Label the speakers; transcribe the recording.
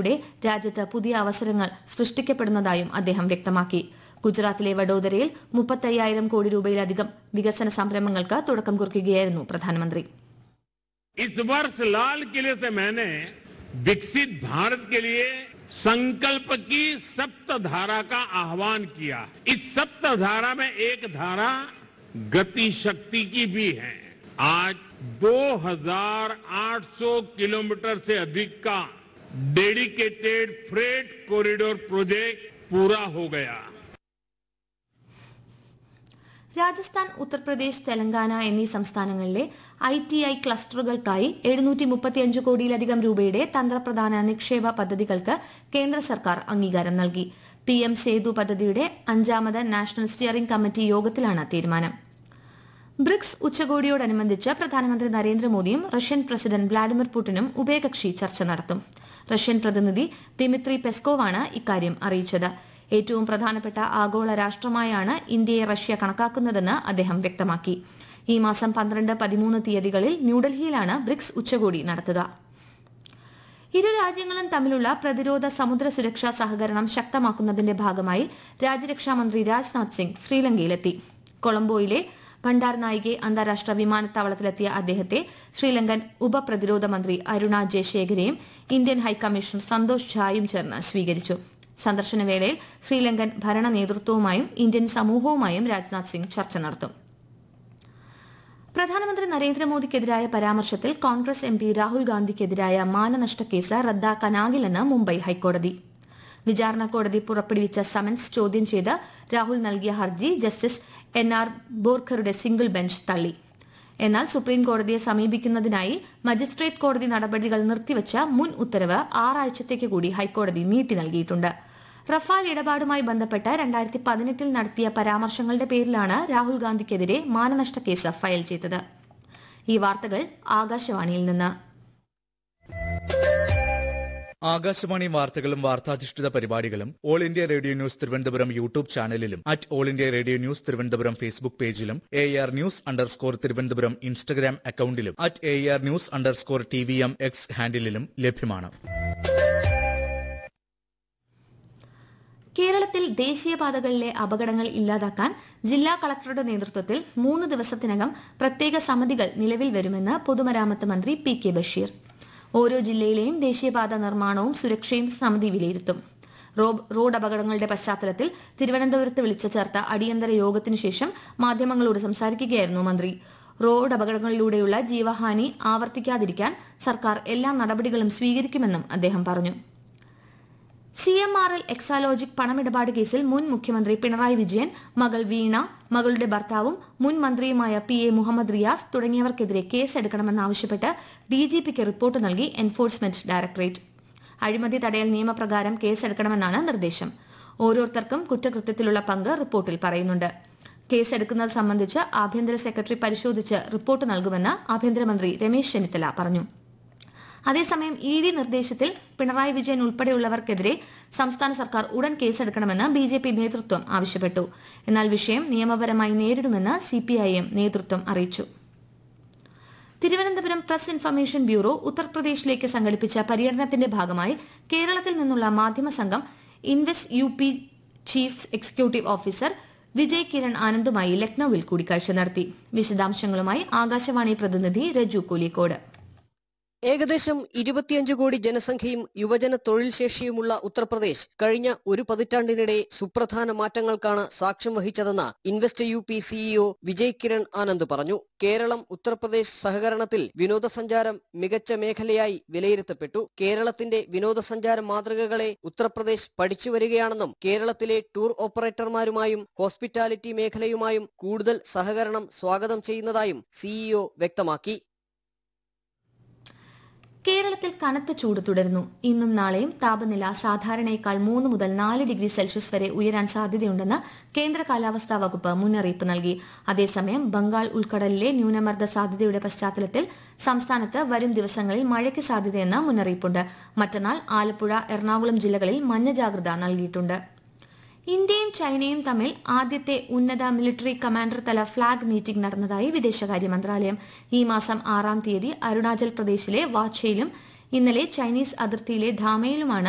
Speaker 1: പദ്ധതികളിലൂടെ രാജ്യത്ത് പുതിയ അവസരങ്ങൾ സൃഷ്ടിക്കപ്പെടുന്നതായും അദ്ദേഹം വ്യക്തമാക്കി ഗുജറാത്തിലെ വഡോദരയിൽ മുപ്പത്തയ്യായിരം കോടി രൂപയിലധികം വികസന സംരംഭങ്ങൾക്ക് തുടക്കം കുറിക്കുകയായിരുന്നു പ്രധാനമന്ത്രി
Speaker 2: इस वर्ष लाल किले से मैंने विकसित भारत के लिए संकल्प की सप्तधारा का आह्वान किया इस सप्तधारा में एक धारा गति शक्ति की भी है आज 2800 किलोमीटर से अधिक का डेडिकेटेड फ्रेट कॉरिडोर प्रोजेक्ट पूरा हो गया
Speaker 1: രാജസ്ഥാൻ ഉത്തർപ്രദേശ് തെലങ്കാന എന്നീ സംസ്ഥാനങ്ങളിലെ ഐ ടി ഐ ക്ലസ്റ്ററുകൾക്കായി എഴുന്നൂറ്റി മുപ്പത്തിയഞ്ച് കോടിയിലധികം രൂപയുടെ തന്ത്രപ്രധാന നിക്ഷേപ പദ്ധതികൾക്ക് കേന്ദ്ര സർക്കാർ അംഗീകാരം നൽകി പി എം സേതു പദ്ധതിയുടെ അഞ്ചാമത് നാഷണൽ സ്റ്റിയറിംഗ് കമ്മിറ്റി യോഗത്തിലാണ് തീരുമാനം ബ്രിക്സ് ഉച്ചകോടിയോടനുബന്ധിച്ച് പ്രധാനമന്ത്രി നരേന്ദ്രമോദിയും റഷ്യൻ പ്രസിഡന്റ് വ്ളാഡിമിർ പുടിനും ഉഭയകക്ഷി ചർച്ച നടത്തും റഷ്യൻ പ്രതിനിധി ദിമിത്രി പെസ്കോവാണ് ഇക്കാര്യം അറിയിച്ചത് ഏറ്റവും പ്രധാനപ്പെട്ട ആഗോള രാഷ്ട്രമായാണ് ഇന്ത്യയെ റഷ്യ കണക്കാക്കുന്നതെന്ന് അദ്ദേഹം വ്യക്തമാക്കി ഈ മാസം പന്ത്രണ്ട് പതിമൂന്ന് തീയതികളിൽ ന്യൂഡൽഹിയിലാണ് ബ്രിക്സ് ഉച്ചകോടി നടത്തുക ഇരു രാജ്യങ്ങളും തമ്മിലുള്ള പ്രതിരോധ സമുദ്ര സുരക്ഷാ സഹകരണം ശക്തമാക്കുന്നതിന്റെ ഭാഗമായി രാജ്യരക്ഷാമന്ത്രി രാജ്നാഥ് സിംഗ് ശ്രീലങ്കയിലെത്തി കൊളംബോയിലെ ഭണ്ഡാർ നായികെ അന്താരാഷ്ട്ര വിമാനത്താവളത്തിലെത്തിയ അദ്ദേഹത്തെ ശ്രീലങ്കൻ ഉപപ്രതിരോധ മന്ത്രി അരുണ ജയശേഖരയും ഇന്ത്യൻ ഹൈക്കമ്മീഷണർ സന്തോഷ് ഝായും ചേർന്ന് സ്വീകരിച്ചു സന്ദർശനവേളയിൽ ശ്രീലങ്കൻ ഭരണ നേതൃത്വവുമായും ഇന്ത്യൻ സമൂഹവുമായും രാജ്നാഥ് സിംഗ് ചർച്ച നടത്തും പ്രധാനമന്ത്രി നരേന്ദ്രമോദിക്കെതിരായ പരാമർശത്തിൽ കോൺഗ്രസ് എം പി രാഹുൽ ഗാന്ധിക്കെതിരായ മാനനഷ്ട കേസ് റദ്ദാക്കാനാകില്ലെന്ന് മുംബൈ ഹൈക്കോടതി വിചാരണ കോടതി പുറപ്പെടുവിച്ച സമൻസ് ചോദ്യം ചെയ്ത് രാഹുൽ നൽകിയ ഹർജി ജസ്റ്റിസ് എൻ ആർ ബോർഖറുടെ സിംഗിൾ ബെഞ്ച് തള്ളി എന്നാൽ സുപ്രീം കോടതിയെ സമീപിക്കുന്നതിനായി മജിസ്ട്രേറ്റ് കോടതി നടപടികൾ നിർത്തിവച്ച മുൻ ഉത്തരവ് ആറാഴ്ചത്തേക്ക് കൂടി ഹൈക്കോടതി നീട്ടി നൽകിയിട്ടുണ്ട് റഫാൽ ഇടപാടുമായി ബന്ധപ്പെട്ട് രണ്ടായിരത്തി പതിനെട്ടിൽ നടത്തിയ പരാമർശങ്ങളുടെ പേരിലാണ് രാഹുൽ ഗാന്ധിക്കെതിരെ മാനനഷ്ട കേസ് ഫയൽ ചെയ്തത് ഈ വാർത്തകൾ ആകാശവാണിയിൽ നിന്ന്
Speaker 3: ആകാശവാണി വാർത്തകളും വാർത്താധിഷ്ഠിത പരിപാടികളും all India radio news Thiruvananthapuram YouTube ചാനലിലും at all India radio news Thiruvananthapuram Facebook പേജിലും A R news underscore Thiruvananthapuram Instagram അക്കൌണ്ടിലും at A R news underscore T V M X ഹാൻഡിലും ലഭ്യമാണ്
Speaker 1: കേരളത്തിൽ ദേശീയപാതകളിലെ അപകടങ്ങൾ ഇല്ലാതാക്കാൻ ജില്ലാ കളക്ടറുടെ നേതൃത്വത്തിൽ മൂന്ന് ദിവസത്തിനകം പ്രത്യേക സമിതികൾ നിലവിൽ വരുമെന്ന് പൊതുമരാമത്ത് മന്ത്രി പി കെ ബഷീർ ഓരോ ജില്ലയിലെയും ദേശീയപാത നിർമ്മാണവും സുരക്ഷയും സമിതി വിലയിരുത്തും റോഡ് അപകടങ്ങളുടെ പശ്ചാത്തലത്തിൽ തിരുവനന്തപുരത്ത് വിളിച്ചു ചേർത്ത അടിയന്തര യോഗത്തിനു ശേഷം മാധ്യമങ്ങളോട് സംസാരിക്കുകയായിരുന്നു മന്ത്രി റോഡ് അപകടങ്ങളിലൂടെയുള്ള ജീവഹാനി ആവർത്തിക്കാതിരിക്കാൻ സർക്കാർ എല്ലാ നടപടികളും സ്വീകരിക്കുമെന്നും അദ്ദേഹം പറഞ്ഞു C M R L Exalogic പണമിടപാട് കേസിൽ മുൻ മുഖ്യമന്ത്രി പിണറായി വിജയൻ മകൾ വീണ മകളുടെ ഭർത്താവും മുൻ മന്ത്രിയുമായ പി എ മുഹമ്മദ് റിയാസ് തുടങ്ങിയവർക്കെതിരെ കേസെടുക്കണമെന്നാവശ്യപ്പെട്ട് ഡിജിപിക്ക് റിപ്പോർട്ട് നൽകി എൻഫോഴ്സ്മെന്റ് ഡയറക്ടറേറ്റ് അഴിമതി തടയൽ നിയമപ്രകാരം കേസെടുക്കണമെന്നാണ് നിർദ്ദേശം ഓരോരുത്തർക്കും കുറ്റകൃത്യത്തിലുള്ള പങ്ക് റിപ്പോർട്ടിൽ പറയുന്നുണ്ട് കേസെടുക്കുന്നത് സംബന്ധിച്ച് ആഭ്യന്തര സെക്രട്ടറി പരിശോധിച്ച് റിപ്പോർട്ട് നൽകുമെന്ന് ആഭ്യന്തരമന്ത്രി രമേശ് ചെന്നിത്തല പറഞ്ഞു അതേസമയം ഇ ഡി നിർദ്ദേശത്തിൽ പിണറായി വിജയൻ ഉൾപ്പെടെയുള്ളവർക്കെതിരെ സംസ്ഥാന സർക്കാർ ഉടൻ കേസെടുക്കണമെന്ന് ബി ജെ പി നേതൃത്വം ആവശ്യപ്പെട്ടു എന്നാൽ വിഷയം നിയമപരമായി നേരിടുമെന്ന് സിപിഐഎം നേതൃത്വം അറിയിച്ചു തിരുവനന്തപുരം പ്രസ് ഇൻഫർമേഷൻ ബ്യൂറോ ഉത്തർപ്രദേശിലേക്ക് സംഘടിപ്പിച്ച പര്യടനത്തിന്റെ ഭാഗമായി കേരളത്തിൽ നിന്നുള്ള മാധ്യമ സംഘം invest U P chief executive officer Vijay Kiran ആനന്ദുമായി ലക്നൌവിൽ കൂടിക്കാഴ്ച നടത്തി വിശദാംശങ്ങളുമായി ആകാശവാണി പ്രതിനിധി രജു കോലിക്കോട്
Speaker 4: ഏകദേശം ഇരുപത്തിയഞ്ച് കോടി ജനസംഖ്യയും യുവജന തൊഴിൽ ശേഷിയുമുള്ള ഉത്തർപ്രദേശ് കഴിഞ്ഞ ഒരു പതിറ്റാണ്ടിനിടെ സുപ്രധാന മാറ്റങ്ങൾക്കാണ് സാക്ഷ്യം വഹിച്ചതെന്ന് invest U P CEO Vijay Kiran Anand പറഞ്ഞു കേരളം ഉത്തർപ്രദേശ് സഹകരണത്തിൽ വിനോദസഞ്ചാരം മികച്ച മേഖലയായി വിലയിരുത്തപ്പെട്ടു കേരളത്തിന്റെ വിനോദസഞ്ചാര മാതൃകകളെ ഉത്തർപ്രദേശ് പഠിച്ചു വരികയാണെന്നും കേരളത്തിലെ ടൂർ ഓപ്പറേറ്റർമാരുമായും ഹോസ്പിറ്റാലിറ്റി മേഖലയുമായും കൂടുതൽ സഹകരണം സ്വാഗതം ചെയ്യുന്നതായും സിഇഒ വ്യക്തമാക്കി
Speaker 1: കേരളത്തിൽ കനത്ത ചൂട് തുടരുന്നു ഇന്നും നാളെയും താപനില സാധാരണയേക്കാൾ മൂന്ന് മുതൽ നാല് ഡിഗ്രി സെൽഷ്യസ് വരെ ഉയരാൻ സാധ്യതയുണ്ടെന്ന് കേന്ദ്ര കാലാവസ്ഥാ വകുപ്പ് മുന്നറിയിപ്പ് നൽകി അതേസമയം ബംഗാൾ ഉൾക്കടലിലെ ന്യൂനമർദ്ദ സാധ്യതയുടെ പശ്ചാത്തലത്തിൽ സംസ്ഥാനത്ത് വരും ദിവസങ്ങളിൽ മഴയ്ക്ക് സാധ്യതയെന്ന് മുന്നറിയിപ്പുണ്ട് മറ്റന്നാൾ ആലപ്പുഴ എറണാകുളം ജില്ലകളിൽ മഞ്ഞ ജാഗ്രത നൽകിയിട്ടുണ്ട് ഇന്ത്യയും ചൈനയും തമ്മിൽ ആദ്യത്തെ ഉന്നത മിലിറ്ററി കമാൻഡർ തല ഫ്ളാഗ് മീറ്റിംഗ് നടന്നതായി വിദേശകാര്യ മന്ത്രാലയം ഈ മാസം ആറാം തീയതി അരുണാചൽ പ്രദേശിലെ വാച്ചയിലും ഇന്നലെ ചൈനീസ് അതിർത്തിയിലെ ധാമയിലുമാണ്